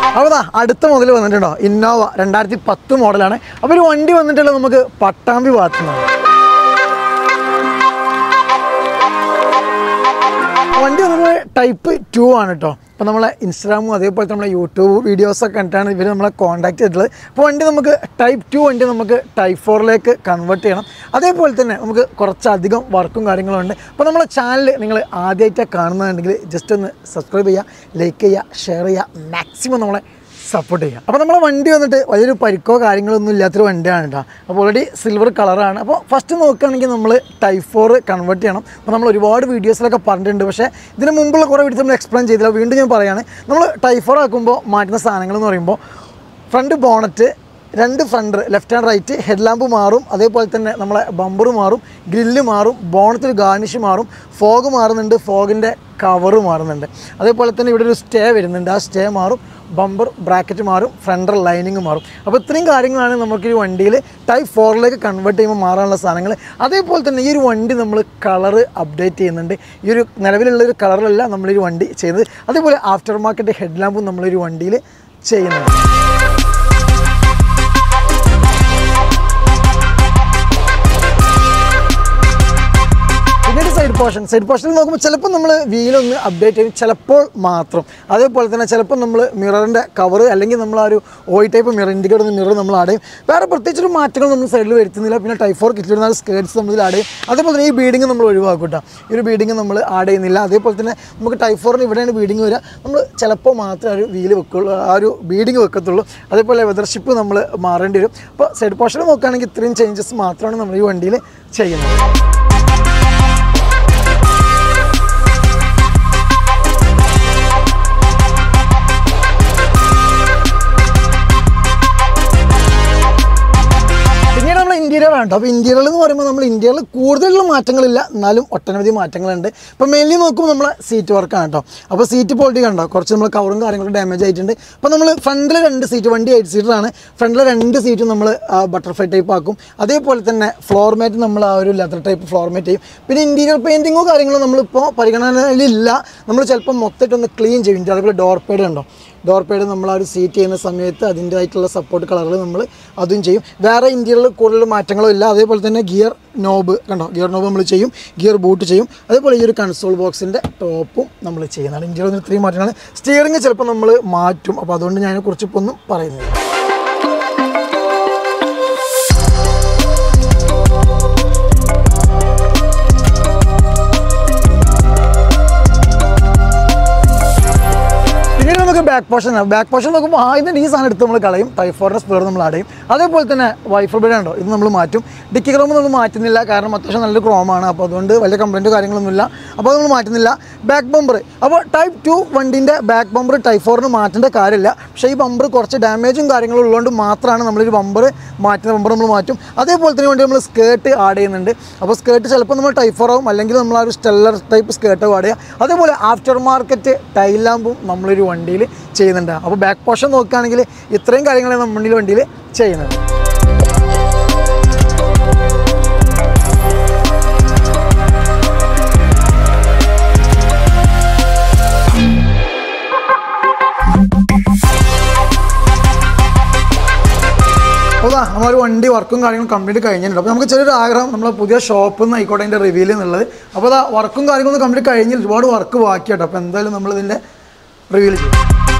അപ്പോൾ ദാ അടുത്ത മുതൽ വന്നിട്ടുണ്ടോ ഇന്നോവ രണ്ടായിരത്തി പത്ത് മോഡലാണ് അപ്പോൾ ഒരു വണ്ടി വന്നിട്ടുള്ളത് നമുക്ക് പട്ടാമ്പി ഭാഗത്തു നിന്നാണ് വണ്ടി വന്നത് ടൈപ്പ് ടു ആണ് കേട്ടോ അപ്പോൾ നമ്മളെ ഇൻസ്റ്റാഗ്രാമും അതേപോലെ തന്നെ നമ്മളെ യൂട്യൂബ് വീഡിയോസൊക്കെ കണ്ടിട്ടാണ് ഇവർ നമ്മളെ കോൺടാക്ട് ചെയ്തിട്ടുള്ളത് അപ്പോൾ വണ്ടി നമുക്ക് ടൈപ്പ് ടു വണ്ടി നമുക്ക് ടൈപ്പ് ഫോറിലേക്ക് കൺവേർട്ട് ചെയ്യണം അതേപോലെ തന്നെ നമുക്ക് കുറച്ചധികം വർക്കും കാര്യങ്ങളും ഉണ്ട് അപ്പോൾ നമ്മളെ ചാനൽ നിങ്ങൾ ആദ്യമായിട്ടാണ് കാണുന്നതുണ്ടെങ്കിൽ ജസ്റ്റ് ഒന്ന് സബ്സ്ക്രൈബ് ചെയ്യുക ലൈക്ക് ചെയ്യുക ഷെയർ ചെയ്യുക മാക്സിമം നമ്മളെ സപ്പോർട്ട് ചെയ്യുക അപ്പോൾ നമ്മളെ വണ്ടി വന്നിട്ട് വലിയൊരു പരിക്കോ കാര്യങ്ങളൊന്നും ഇല്ലാത്തൊരു വണ്ടിയാണ് കേട്ടോ അപ്പോൾ ഓൾറെഡി സിൽവർ കളറാണ് അപ്പോൾ ഫസ്റ്റ് നോക്കുകയാണെങ്കിൽ നമ്മൾ ടൈപ്പ് ഫോർ കൺവേർട്ട് ചെയ്യണം അപ്പോൾ നമ്മൾ ഒരുപാട് വീഡിയോസിലൊക്കെ പറഞ്ഞിട്ടുണ്ട് പക്ഷേ ഇതിന് മുമ്പുള്ള കുറേ വീഡിയോസ് നമ്മൾ എക്സ്പ്ലെയിൻ ചെയ്തില്ല വീണ്ടും ഞാൻ പറയുകയാണ് നമ്മൾ ടൈപ്പ് ഫോർ ആക്കുമ്പോൾ മാറ്റുന്ന സാധനങ്ങൾ എന്ന് പറയുമ്പോൾ ഫ്രണ്ട് ബോണറ്റ് രണ്ട് front left and right head lamp മാറും അതേപോലെ തന്നെ നമ്മളെ ബമ്പർ മാറും ഗ്രില്ല് മാറും ബോണത്തിൽ ഗാർണിഷ് മാറും ഫോഗ് മാറുന്നുണ്ട് ഫോഗിൻ്റെ കവറ് മാറുന്നുണ്ട് അതേപോലെ തന്നെ ഇവിടെ ഒരു സ്റ്റേ വരുന്നുണ്ട് ആ സ്റ്റേ മാറും ബമ്പർ ബ്രാക്കറ്റ് മാറും ഫ്രണ്ടർ ലൈനിങ് മാറും അപ്പോൾ ഇത്രയും കാര്യങ്ങളാണ് നമുക്ക് ഈ വണ്ടിയിൽ ടൈപ്പ് ഫോറിലേക്ക് കൺവേർട്ട് ചെയ്യുമ്പോൾ മാറാനുള്ള സാധനങ്ങൾ അതേപോലെ തന്നെ ഈ ഒരു വണ്ടി നമ്മൾ കളറ് അപ്ഡേറ്റ് ചെയ്യുന്നുണ്ട് ഈ ഒരു നിലവിലുള്ള ഒരു കളറിലല്ല നമ്മളൊരു വണ്ടി ചെയ്യുന്നത് അതേപോലെ ആഫ്റ്റർ മാർക്കറ്റ് ഹെഡ് ലാമ്പും നമ്മളൊരു വണ്ടിയിൽ ചെയ്യുന്നുണ്ട് പിന്നീട് സൈഡ് പോർഷൻ സൈഡ് പോർഷനിൽ നോക്കുമ്പോൾ ചിലപ്പോൾ നമ്മൾ വീലൊന്ന് അപ്ഡേറ്റ് ചെയ്യും ചിലപ്പോൾ മാത്രം അതേപോലെ തന്നെ ചിലപ്പോൾ നമ്മൾ മിററിൻ്റെ കവർ അല്ലെങ്കിൽ നമ്മൾ ആ ഒരു ഓയി ടൈപ്പ് മിറർ ഇൻഡിക്കേറ്റർ മിറർ നമ്മൾ ആഡ് ചെയ്യും വേറെ പ്രത്യേകിച്ചൊരു മാറ്റങ്ങൾ നമ്മൾ സൈഡിൽ വരുത്തുന്നില്ല പിന്നെ ടൈപ്പ് ഫോർ കിറ്റിടുന്ന സ്കേർട്സ് നമ്മൾ ആഡ് ചെയ്യും അതേപോലെ തന്നെ ഈ ബീഡിങ് നമ്മൾ ഒഴിവാക്കും കേട്ടോ ഈ ഒരു ബീഡിങ് നമ്മൾ ആഡ് ചെയ്യുന്നില്ല അതേപോലെ തന്നെ നമുക്ക് ടൈപ്പ് ഫോറിന് ഇവിടെയാണ് ബീഡിങ് വരിക നമ്മൾ ചിലപ്പോൾ മാത്രമേ ആ ഒരു വീല് വെക്കുള്ളൂ ആ ഒരു ബീഡിങ് വെക്കത്തുള്ളൂ അതേപോലെ വെതർഷിപ്പ് നമ്മൾ മാറേണ്ടി വരും അപ്പോൾ സൈഡ് പോർഷൻ നോക്കുകയാണെങ്കിൽ ഇത്രയും ചേഞ്ചസ് മാത്രമാണ് നമ്മൾ ഈ വണ്ടിയിൽ ചെയ്യുന്നത് പിന്നീട് നമ്മൾ ഇന്റീരിയർ ആണ് കേട്ടോ അപ്പോൾ ഇന്റീരിയർ എന്ന് പറയുമ്പോൾ നമ്മൾ ഇന്ത്യയിൽ കൂടുതലുള്ള മാറ്റങ്ങളില്ല എന്നാലും ഒട്ടനവധി മാറ്റങ്ങളുണ്ട് ഇപ്പോൾ മെയിൻലി നോക്കുമ്പോൾ നമ്മളെ സീറ്റ് വർക്കാണ് കേട്ടോ അപ്പോൾ സീറ്റ് ക്വാളിറ്റി കണ്ടോ കുറച്ച് നമ്മൾ കവറും കാര്യങ്ങളൊക്കെ ഡാമേജ് ആയിട്ടുണ്ട് അപ്പോൾ നമ്മൾ ഫ്രണ്ടിൽ രണ്ട് സീറ്റ് വണ്ടി എയ്റ്റ് സീറ്ററാണ് ഫ്രണ്ടിലെ രണ്ട് സീറ്റും നമ്മൾ ബട്ടർഫ്ലൈ ടൈപ്പ് ആക്കും അതേപോലെ തന്നെ ഫ്ലോർ മാറ്റ് നമ്മൾ ആ ഒരു ലെതർ ടൈപ്പ് ഫ്ലോർ മാറ്റ് ചെയ്യും പിന്നെ ഇന്റീരിയർ പെയിൻറ്റിങ്ങോ കാര്യങ്ങളോ നമ്മളിപ്പോൾ പരിഗണനയിലില്ല നമ്മൾ ചിലപ്പോൾ മൊത്തമായിട്ടൊന്ന് ക്ലീൻ ചെയ്യും ഇതിൻ്റെ അതേപോലെ ഡോർ പേഡ് ഉണ്ടോ ഡോർ പേഡ് നമ്മൾ ആ ഒരു സീറ്റ് ചെയ്യുന്ന സമയത്ത് അതിൻ്റെതായിട്ടുള്ള സപ്പോർട്ട് കളറുകൾ നമ്മൾ അതും ചെയ്യും വേറെ ഇന്ത്യയിൽ കൂടുതൽ മാറ്റങ്ങളോ ഇല്ല അതേപോലെ തന്നെ ഗിയർ നോബ് കണ്ടോ ഗിയർ നോബ് നമ്മൾ ചെയ്യും ഗിയർ ബൂട്ട് ചെയ്യും അതേപോലെ ഈ ഒരു കൺസോൾ ബോക്സിൻ്റെ ടോപ്പും നമ്മൾ ചെയ്യുന്നതാണ് ഇന്ത്യയിൽ നിന്ന് ഇത്രയും മാറ്റങ്ങളാണ് സ്റ്റിയറിംഗ് ചിലപ്പോൾ നമ്മൾ മാറ്റും അപ്പോൾ അതുകൊണ്ട് ഞാൻ കുറിച്ച് ഇപ്പോൾ ഒന്നും പറയുന്നില്ല പിന്നീട് നമുക്ക് ബാക്ക് പോർഷൻ ബാക്ക് പോർഷൻ നോക്കുമ്പോൾ ആദ്യം ഈ സാധനം എടുത്ത് നമ്മൾ കളയും ടൈഫോറിൻ്റെ സ്പീഡ് നമ്മൾ അടയും അതേപോലെ തന്നെ വൈഫർ ബേഡ് ഉണ്ടോ ഇത് നമ്മൾ മാറ്റും ഡിക്കി ക്രോം നമ്മൾ മാറ്റുന്നില്ല കാരണം അത്യാവശ്യം നല്ലൊരു ക്രോമാണ് അപ്പോൾ അതുകൊണ്ട് വലിയ കംപ്ലൈൻറ്റ് കാര്യങ്ങളൊന്നുമില്ല അപ്പോൾ നമ്മൾ മാറ്റുന്നില്ല ബാക്ക് ബമ്പർ അപ്പോൾ ടൈപ്പ് ടു വണ്ടിൻ്റെ ബാക്ക് ബമ്പർ ടൈപ്പ് ഫോറിന് മാറ്റേണ്ട കാര്യമില്ല പക്ഷേ ഈ ബമ്പർ കുറച്ച് ഡാമേജും കാര്യങ്ങളും ഉള്ളതുകൊണ്ട് മാത്രമാണ് നമ്മളൊരു ബമ്പർ മാറ്റുന്ന ബമ്പർ നമ്മൾ മാറ്റും അതേപോലെ തന്നെ വേണ്ടി നമ്മൾ സ്കേർട്ട് ആഡ് ചെയ്യുന്നുണ്ട് അപ്പോൾ സ്കേർട്ട് ചിലപ്പോൾ നമ്മൾ ടൈപ്പ് ഫോർ ആവും അല്ലെങ്കിൽ നമ്മൾ ആ ഒരു സ്റ്റെല്ലർ ടൈപ്പ് സ്കേർട്ട് ആഡ് ചെയ്യുക അതേപോലെ ആഫ്റ്റർ മാർക്കറ്റ് ടൈൽ ലാമ്പും നമ്മളൊരു വണ്ടിയിൽ ചെയ്യുന്നുണ്ട് അപ്പോൾ ബാക്ക് പോർഷൻ നോക്കുകയാണെങ്കിൽ ഇത്രയും കാര്യങ്ങളാണ് നമ്മുടെ വണ്ടിയിൽ ചെയ്യുന്നത് അപ്പോൾ ദാ നമ്മളൊരു വണ്ടി വർക്കും കാര്യങ്ങളും കംപ്ലീറ്റ് കഴിഞ്ഞിട്ടുണ്ട് അപ്പോൾ നമുക്ക് ചെറിയൊരു ആഗ്രഹം നമ്മളെ പുതിയ ഷോപ്പിൽ നിന്ന് ആയിക്കോട്ടെ അതിൻ്റെ റിവ്യൂൽ എന്നുള്ളത് അപ്പോൾ അതാ വർക്കും കാര്യങ്ങളൊന്നും കംപ്ലീറ്റ് കഴിഞ്ഞ് ഒരുപാട് വർക്ക് ബാക്കിയാട്ടോ അപ്പോൾ എന്തായാലും നമ്മളിതിൻ്റെ റിവ്യൂൽ ചെയ്യും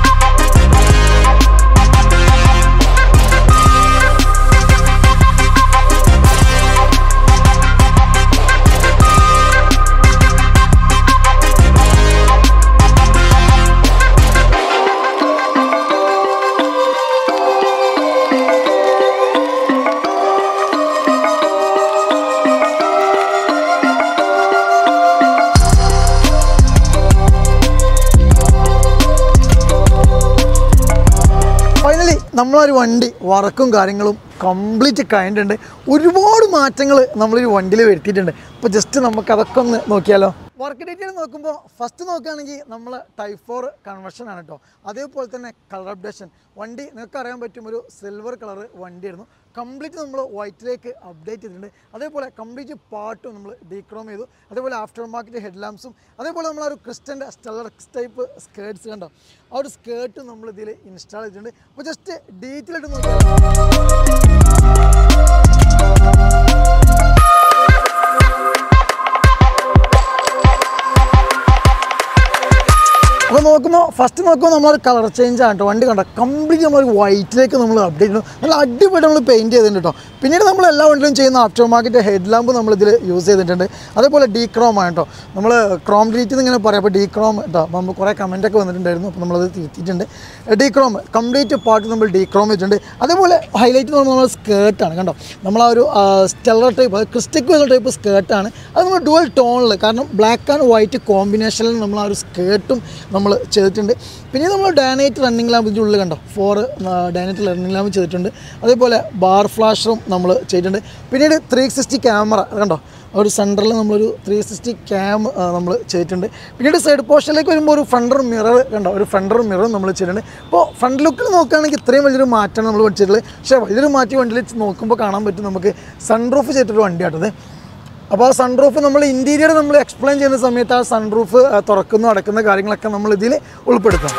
ഫൈനലി നമ്മളൊരു വണ്ടി വർക്കും കാര്യങ്ങളും കംപ്ലീറ്റ് കഴിഞ്ഞിട്ടുണ്ട് ഒരുപാട് മാറ്റങ്ങൾ നമ്മളൊരു വണ്ടിയിൽ വരുത്തിയിട്ടുണ്ട് അപ്പോൾ ജസ്റ്റ് നമുക്ക് അതൊക്കെ ഒന്ന് നോക്കിയാലോ വർക്ക് ഡീറ്റെയിൽ നോക്കുമ്പോൾ ഫസ്റ്റ് നോക്കുകയാണെങ്കിൽ നമ്മൾ ടൈപ്പ് ഫോർ കൺവെർഷൻ ആണ് കേട്ടോ അതേപോലെ തന്നെ കളർ അപ്ഡേഷൻ വണ്ടി നിങ്ങൾക്ക് അറിയാൻ പറ്റും ഒരു സിൽവർ കളർ വണ്ടിയായിരുന്നു കംപ്ലീറ്റ് നമ്മൾ വൈറ്റിലേക്ക് അപ്ഡേറ്റ് ചെയ്തിട്ടുണ്ട് അതേപോലെ കംപ്ലീറ്റ് പാട്ടും നമ്മൾ ഡീക്രോം ചെയ്തു അതേപോലെ ആഫ്റ്റർ മാർക്കറ്റ് ഹെഡ് ലാംപ്സും അതേപോലെ നമ്മൾ ആ ഒരു ക്രിസ്റ്റൻ്റെ സ്റ്റെല്ലർ ടൈപ്പ് സ്കേർട്സ് കണ്ടോ ആ ഒരു സ്കേർട്ട് നമ്മൾ ഇതിൽ ഇൻസ്റ്റാൾ ചെയ്തിട്ടുണ്ട് അപ്പോൾ ജസ്റ്റ് ഡീറ്റെയിൽ ആയിട്ട് നോക്കിയാൽ അപ്പോൾ നോക്കുമ്പോൾ ഫസ്റ്റ് നോക്കുമ്പോൾ നമ്മളൊരു കളർ ചേഞ്ച് ആണ് കേട്ടോ വണ്ടി കണ്ടോ കംപ്ലീറ്റ് നമ്മളൊരു വൈറ്റിലേക്ക് നമ്മൾ അപ്ഡേറ്റ് ചെയ്യുന്നു നല്ല അടിപൊളി നമ്മൾ പെയിൻറ്റ് ചെയ്തിട്ടുണ്ട് കേട്ടോ പിന്നീട് നമ്മൾ എല്ലാ വണ്ടിയിലും ചെയ്യുന്ന ആഫ്റ്റർ മാർക്കറ്റ് ഹെഡ് ലാമ്പ് നമ്മൾ ഇതിൽ യൂസ് ചെയ്തിട്ടുണ്ട് അതേപോലെ ഡീ ക്രോം ആണ് കേട്ടോ നമ്മൾ ക്രോം ഡിലീറ്റ് എന്ന് ഇങ്ങനെ പറയാം അപ്പോൾ ഡീ ക്രോം കേട്ടോ അപ്പോൾ നമുക്ക് കുറേ കമൻ്റ് ഒക്കെ വന്നിട്ടുണ്ടായിരുന്നു അപ്പോൾ നമ്മളത് തിരുത്തിയിട്ടുണ്ട് ഡീ ക്രോം കംപ്ലീറ്റ് പാർട്ട് നമ്മൾ ഡീ ക്രോം വെച്ചിട്ടുണ്ട് അതേപോലെ ഹൈലൈറ്റ് എന്ന് പറയുന്നത് നമ്മൾ സ്കേർട്ടാണ് കണ്ടോ നമ്മൾ ആ ഒരു സ്റ്റെല്ലർ ടൈപ്പ് അത് ക്രിസ്റ്റിക് വെൽ ടൈപ്പ് സ്കേർട്ടാണ് അത് നമ്മൾ ഡുവൽ ടോണിൽ കാരണം ബ്ലാക്ക് ആൻഡ് വൈറ്റ് കോമ്പിനേഷനിൽ നമ്മൾ ആ ഒരു സ്കേർട്ടും നമ്മൾ ചെയ്തിട്ടുണ്ട് പിന്നെ നമ്മൾ ഡാനൈറ്റ് റണ്ണിങ് ലാമ്പ് ഇതിൻ്റെ ഉള്ളിൽ കണ്ടോ ഫോർ ഡാനൈറ്റ് റണ്ണിങ് ലാമ്പ് ചെയ്തിട്ടുണ്ട് അതേപോലെ ബാർ ഫ്ലാഷറും നമ്മൾ ചെയ്തിട്ടുണ്ട് പിന്നീട് ത്രീ സിക്സ്റ്റി ക്യാമറ കണ്ടോ ആ ഒരു സെൻറ്ററിൽ നമ്മളൊരു ത്രീ സിക്സ്റ്റി ക്യാം നമ്മൾ ചെയ്തിട്ടുണ്ട് പിന്നീട് സൈഡ് പോർഷനിലേക്ക് വരുമ്പോൾ ഒരു ഫ്രണ്ടർ മിറർ കണ്ടോ ഒരു ഫ്രണ്ടർ മിറർ നമ്മൾ ചെയ്തിട്ടുണ്ട് അപ്പോൾ ഫ്രണ്ട് ലുക്കിൽ നോക്കുകയാണെങ്കിൽ ഇത്രയും വലിയൊരു മാറ്റമാണ് നമ്മൾ പഠിച്ചിട്ടുള്ളത് പക്ഷേ വലിയൊരു മാറ്റി വണ്ടിയിൽ നോക്കുമ്പോൾ കാണാൻ പറ്റും നമുക്ക് സൺറൂഫ് ചെയ്തിട്ടൊരു വണ്ടിയാട്ടത് അപ്പോൾ ആ സൺറൂഫ് നമ്മൾ ഇൻറ്റീരിയർ നമ്മൾ എക്സ്പ്ലെയിൻ ചെയ്യുന്ന സമയത്ത് ആ സൺറൂഫ് തുറക്കുന്നു അടക്കുന്ന കാര്യങ്ങളൊക്കെ നമ്മൾ ഇതിൽ ഉൾപ്പെടുത്താം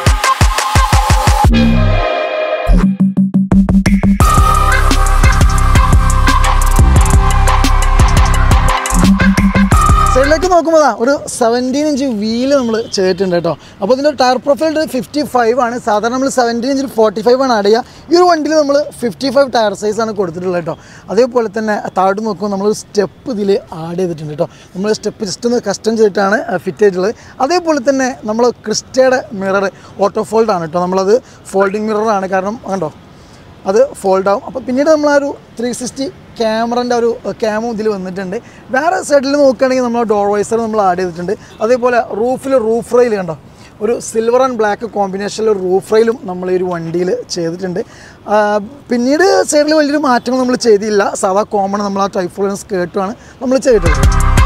സൈഡിലേക്ക് നോക്കുമ്പോൾ ദാ ഒരു സെവൻറ്റീൻ ഇഞ്ച് വീല് നമ്മൾ ചെയ്തിട്ടുണ്ട് കേട്ടോ അപ്പോൾ ഇതിൻ്റെ ടയർ പ്രൊഫൈൽ ഫിഫ്റ്റി ഫൈവ് ആണ് സാധാരണ നമ്മൾ സെവൻറ്റീൻ ഇഞ്ചിൽ ഫോർട്ടി ഫൈവ് ആണ് ആഡ് ചെയ്യുക ഈ ഒരു വണ്ടിയിൽ നമ്മൾ ഫിഫ്റ്റി ഫൈവ് ടയർ സൈസാണ് കൊടുത്തിട്ടുള്ളത് കേട്ടോ അതേപോലെ തന്നെ താഴോട്ട് നോക്കുമ്പോൾ നമ്മൾ സ്റ്റെപ്പ് ഇതിൽ ആഡ് ചെയ്തിട്ടുണ്ട് കേട്ടോ നമ്മൾ സ്റ്റെപ്പ് ജസ്റ്റ് ഒന്ന് കസ്റ്റം ചെയ്തിട്ടാണ് ഫിറ്റ് ചെയ്തിട്ടുള്ളത് അതേപോലെ തന്നെ നമ്മൾ ക്രിസ്റ്റയുടെ മിറർ ഓട്ടോ ഫോൾഡ് ആണ് കേട്ടോ നമ്മളത് ഫോൾഡിങ് മിററാണ് കാരണം കണ്ടോ അത് ഫോൾഡ് ആവും അപ്പോൾ പിന്നീട് നമ്മൾ ആ ഒരു ത്രീ സിക്സ്റ്റി ക്യാമറൻ്റെ ഒരു ക്യാമും ഇതിൽ വന്നിട്ടുണ്ട് വേറെ സൈഡിൽ നോക്കുകയാണെങ്കിൽ നമ്മൾ ഡോർ വൈസർ നമ്മൾ ആഡ് ചെയ്തിട്ടുണ്ട് അതേപോലെ റൂഫിൽ റൂഫ് റെയിൽ കണ്ടോ ഒരു സിൽവർ ആൻഡ് ബ്ലാക്ക് കോമ്പിനേഷനിൽ ഒരു റൂഫ് റെയിലും നമ്മൾ ഈ ഒരു വണ്ടിയിൽ ചെയ്തിട്ടുണ്ട് ആ, പിന്നീട് സൈഡിൽ വലിയൊരു മാറ്റങ്ങൾ നമ്മൾ ചെയ്തില്ല സാധാ കോമൺ നമ്മൾ ആ ടൈപ്പ് സ്കേർട്ടുമാണ് നമ്മൾ ചെയ്തിട്ടുള്ളത്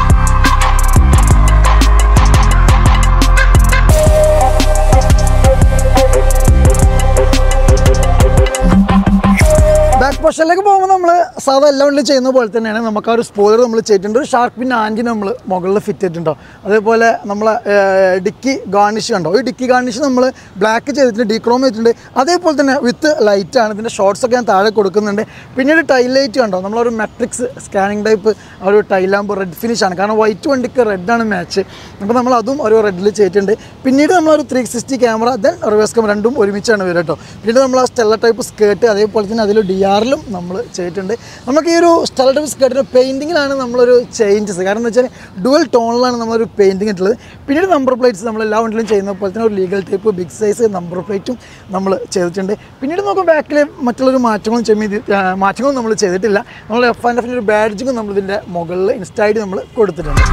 ബാക്ക് പൊഷനിലേക്ക് പോകുമ്പോൾ നമ്മൾ സാധാ എല്ലാ വണ്ടിയും ചെയ്യുന്ന പോലെ തന്നെയാണ് നമുക്ക് ആ ഒരു സ്പോയിലർ നമ്മൾ ചെയ്തിട്ടുണ്ട് ഒരു ഷാർക്ക് പിൻ ആൻറ്റി നമ്മൾ മുകളിൽ ഫിറ്റ് ചെയ്തിട്ടുണ്ടോ അതേപോലെ നമ്മൾ ഡിക്കി ഗാർണിഷ് കണ്ടോ ഈ ഡിക്കി ഗാർണിഷ് നമ്മൾ ബ്ലാക്ക് ചെയ്തിട്ടുണ്ട് ഡീക്രോം ചെയ്തിട്ടുണ്ട് അതേപോലെ തന്നെ വിത്ത് ലൈറ്റാണ് ഇതിൻ്റെ ഷോർട്സ് ഒക്കെ ഞാൻ താഴെ കൊടുക്കുന്നുണ്ട് പിന്നീട് ടൈൽ ലൈറ്റ് കണ്ടോ നമ്മളൊരു മെട്രിക്സ് സ്കാനിങ് ടൈപ്പ് ഒരു ടൈലാകുമ്പോൾ റെഡ് ഫിനിഷ് ആണ് കാരണം വൈറ്റ് വണ്ടിക്ക് റെഡാണ് മാച്ച് അപ്പോൾ നമ്മൾ അതും ഒരു റെഡിൽ ചെയ്തിട്ടുണ്ട് പിന്നീട് നമ്മളൊരു three sixty camera then reverse camera രണ്ടും ഒരുമിച്ചാണ് വരിക കേട്ടോ പിന്നീട് നമ്മൾ ആ സ്റ്റെല്ല ടൈപ്പ് സ്കേർട്ട് അതേപോലെ തന്നെ അതിൽ ഡി ആറിലും നമ്മൾ ചെയ്തിട്ടുണ്ട് നമുക്ക് ഈ ഒരു സ്റ്റെല്ല ടൈപ്പ് സ്കേർട്ടിൻ്റെ പെയിൻറ്റിങ്ങിലാണ് നമ്മളൊരു ചേഞ്ചസ് കാരണം എന്ന് വെച്ചാൽ ഡുവൽ ടോണിലാണ് നമ്മളൊരു പെയിൻറ്റിങ് ഇട്ടുള്ളത് പിന്നീട് നമ്പർ പ്ലേറ്റ്സ് നമ്മൾ എല്ലാ വണ്ടിയിലും ചെയ്യുന്ന പോലെ തന്നെ ഒരു legal type big size number പ്ലേറ്റും നമ്മൾ ചെയ്തിട്ടുണ്ട് പിന്നീട് നമുക്ക് ബാക്കിൽ മറ്റുള്ളൊരു മാറ്റങ്ങളും ചെമ്മി മാറ്റങ്ങളും നമ്മൾ ചെയ്തിട്ടില്ല നമ്മൾ എഫ് ആൻഡ് എഫിൻ്റെ ഒരു ബാഡ്ജിങ്ങും നമ്മൾ ഇതിൻ്റെ മുകളിൽ ഇൻസ്റ്റായിട്ട് നമ്മൾ കൊടുത്തിട്ടുണ്ട്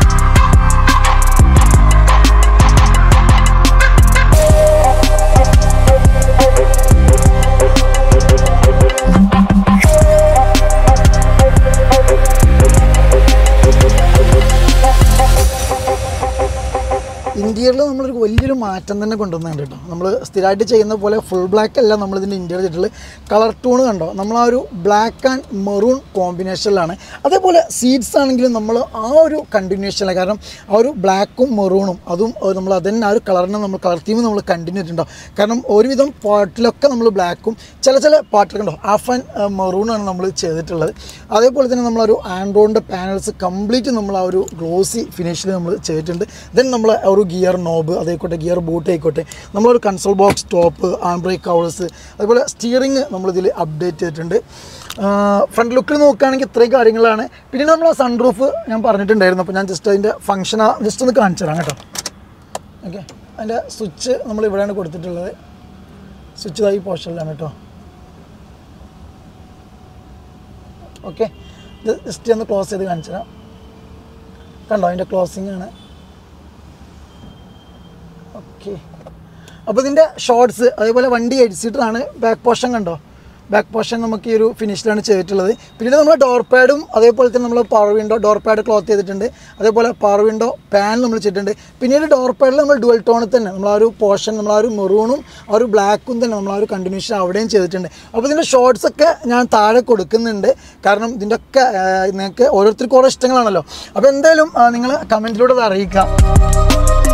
ഇന്ത്യയിൽ നമ്മളൊരു വലിയൊരു മാറ്റം തന്നെ കൊണ്ടുവന്നുണ്ട് കേട്ടോ നമ്മൾ സ്ഥിരമായിട്ട് ചെയ്യുന്ന പോലെ ഫുൾ ബ്ലാക്ക് അല്ല നമ്മളിതിൻ്റെ ഇന്ത്യയിൽ ചെയ്തിട്ടുള്ളത് കളർ ടൂൺ കണ്ടോ നമ്മൾ ആ ഒരു ബ്ലാക്ക് ആൻഡ് മെറൂൺ കോമ്പിനേഷനിലാണ് അതേപോലെ സീഡ്സ് ആണെങ്കിലും നമ്മൾ ആ ഒരു കണ്ടിന്യൂഷനിലാണ് കാരണം ആ ഒരു ബ്ലാക്കും മെറൂണും അതും ഏഹ്, നമ്മൾ അതന്നെ ആ ഒരു കളറിനെ നമ്മൾ കളർ തീം നമ്മൾ കണ്ടിന്യൂ ചെയ്തിട്ടുണ്ടോ കാരണം ഒരുവിധം പാട്ടിലൊക്കെ നമ്മൾ ബ്ലാക്കും ചില ചില പാട്ടുകളുണ്ടോ ഹാഫ് ആൻഡ് മെറൂണാണ് നമ്മൾ ചെയ്തിട്ടുള്ളത് അതേപോലെ തന്നെ നമ്മളൊരു ആൻഡ്രോയിഡിൻ്റെ പാനൽസ് കംപ്ലീറ്റ് നമ്മൾ ആ ഒരു ഗ്ലോസി ഫിനിഷിൽ നമ്മൾ ചെയ്തിട്ടുണ്ട് ദെൻ നമ്മൾ ആ ഒരു ഗിയർ നോബ് അതേക്കോട്ടെ ഗിയർ ബൂട്ട് ആയിക്കോട്ടെ നമ്മളൊരു console box top and brake covers അതുപോലെ സ്റ്റിയറിങ് നമ്മളിതിൽ അപ്ഡേറ്റ് ചെയ്തിട്ടുണ്ട് ഫ്രണ്ട് ലുക്കിൽ നോക്കുകയാണെങ്കിൽ ഇത്രയും കാര്യങ്ങളാണ് പിന്നെ നമ്മൾ ആ സൺറൂഫ് ഞാൻ പറഞ്ഞിട്ടുണ്ടായിരുന്നു അപ്പോൾ ഞാൻ ജസ്റ്റ് അതിൻ്റെ ഫംഗ്ഷൻ ജസ്റ്റ് ഒന്ന് കാണിച്ചു തരാം കേട്ടോ ഓക്കെ അതിൻ്റെ സ്വിച്ച് നമ്മൾ ഇവിടെയാണ് കൊടുത്തിട്ടുള്ളത് സ്വിച്ച് ഇതായി പോർഷനിലാണ് കേട്ടോ ഓക്കെ ഇത് ജസ്റ്റ് ഒന്ന് ക്ലോസ് ചെയ്ത് കാണിച്ചു തരാം കണ്ടോ അതിൻ്റെ ക്ലോസിംഗ് ആണ് ഓക്കെ അപ്പോൾ ഇതിൻ്റെ ഷോർട്സ് അതേപോലെ വണ്ടി എഡിസിറ്ററാണ് ബാക്ക് പോർഷൻ കണ്ടോ ബാക്ക് പോർഷൻ നമുക്ക് ഈ ഒരു ഫിനിഷിലാണ് ചെയ്തിട്ടുള്ളത് പിന്നീട് നമ്മൾ ഡോർ പാഡും അതേപോലെ തന്നെ നമ്മൾ power window door pad cloth ചെയ്തിട്ടുണ്ട് അതേപോലെ പവർ വിൻഡോ പാൻ നമ്മൾ ചെയ്തിട്ടുണ്ട് പിന്നീട് ഡോർ പാഡിൽ നമ്മൾ ഡുവൽ ടോണിൽ തന്നെ നമ്മൾ ആ ഒരു പോർഷൻ നമ്മൾ ആ ഒരു മെറൂണും ആ ഒരു ബ്ലാക്കും തന്നെ നമ്മൾ ആ ഒരു കണ്ടിന്യൂഷൻ അവിടെയും ചെയ്തിട്ടുണ്ട് അപ്പോൾ ഇതിൻ്റെ ഷോർട്സ് ഒക്കെ ഞാൻ താഴെ കൊടുക്കുന്നുണ്ട് കാരണം ഇതിൻ്റെ ഒക്കെ നിങ്ങൾക്ക് ഓരോരുത്തർക്കും ഓരോ ഇഷ്ടങ്ങളാണല്ലോ അപ്പോൾ എന്തായാലും നിങ്ങൾ കമൻറ്റിലൂടെ അത് അറിയിക്കാം